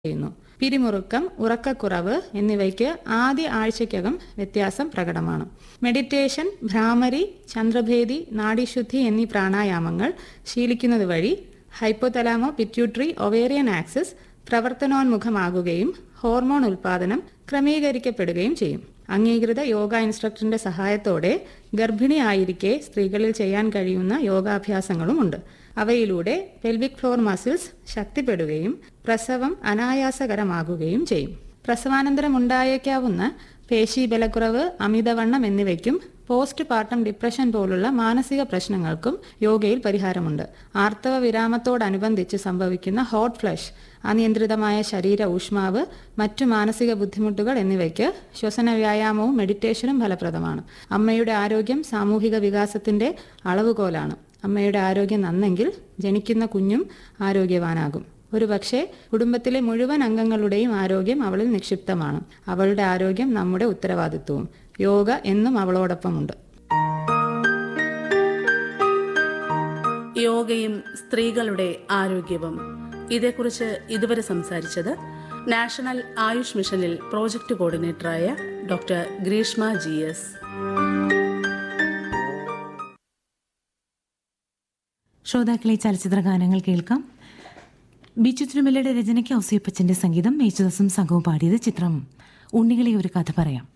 ചെയ്യുന്നു പിരിമുറുക്കം ഉറക്കക്കുറവ് എന്നിവയ്ക്ക് ആദ്യ ആഴ്ചയ്ക്കകം വ്യത്യാസം പ്രകടമാണ് മെഡിറ്റേഷൻ ഭ്രാമരി ചന്ദ്രഭേദി നാഡീശുദ്ധി എന്നീ പ്രാണായാമങ്ങൾ ശീലിക്കുന്നത് വഴി ഹൈപ്പോതലാമോ പിറ്റ്യൂട്ടറി ഒവേറിയൻ ആക്സിസ് പ്രവർത്തനോന്മുഖമാകുകയും ഹോർമോൺ ഉൽപാദനം ക്രമീകരിക്കപ്പെടുകയും ചെയ്യും അംഗീകൃത യോഗ ഇൻസ്ട്രക്ടറിന്റെ സഹായത്തോടെ ഗർഭിണിയായിരിക്കെ സ്ത്രീകളിൽ ചെയ്യാൻ കഴിയുന്ന യോഗാഭ്യാസങ്ങളുമുണ്ട് അവയിലൂടെ പെൽവിക് ഫ്ലോർ മസിൽസ് ശക്തിപ്പെടുകയും പ്രസവം അനായാസകരമാകുകയും ചെയ്യും പ്രസവാനന്തരം ഉണ്ടായേക്കാവുന്ന പേശി ബലക്കുറവ് അമിതവണ്ണം എന്നിവയ്ക്കും പോസ്റ്റ് പാർട്ടം ഡിപ്രഷൻ പോലുള്ള മാനസിക പ്രശ്നങ്ങൾക്കും യോഗയിൽ പരിഹാരമുണ്ട് ആർത്തവ വിരാമത്തോടനുബന്ധിച്ച് സംഭവിക്കുന്ന ഹോട്ട് ഫ്ലഷ് അനിയന്ത്രിതമായ ശരീര ഊഷ്മാവ് മറ്റു മാനസിക ബുദ്ധിമുട്ടുകൾ എന്നിവയ്ക്ക് ശ്വസന വ്യായാമവും മെഡിറ്റേഷനും ഫലപ്രദമാണ് അമ്മയുടെ ആരോഗ്യം സാമൂഹിക വികാസത്തിന്റെ അളവുകോലാണ് അമ്മയുടെ ആരോഗ്യം നന്നെങ്കിൽ ജനിക്കുന്ന കുഞ്ഞും ആരോഗ്യവാനാകും ഒരുപക്ഷെ കുടുംബത്തിലെ മുഴുവൻ അംഗങ്ങളുടെയും ആരോഗ്യം അവളിൽ നിക്ഷിപ്തമാണ് അവളുടെ ആരോഗ്യം നമ്മുടെ ഉത്തരവാദിത്വവും യോഗ എന്നും അവളോടൊപ്പമുണ്ട് യോഗയും സ്ത്രീകളുടെ ആരോഗ്യവും ഇതേക്കുറിച്ച് ഇതുവരെ സംസാരിച്ചത് നാഷണൽ ആയുഷ് മിഷനിൽ പ്രോജക്ട് കോർഡിനേറ്ററായ ഡോക്ടർ ഗ്രീഷ്മ ജി എസ് ശ്രോതാക്കളെ ചലച്ചിത്ര ഗാനങ്ങൾ കേൾക്കാം ബിച്ചു തിരുമലയുടെ രചനയ്ക്ക് ഔസേപ്പച്ചന്റെ സംഗീതം യേശുദാസും സംഘവും പാടിയത് ചിത്രം ഉണ്ണികളെ ഒരു കഥ പറയാം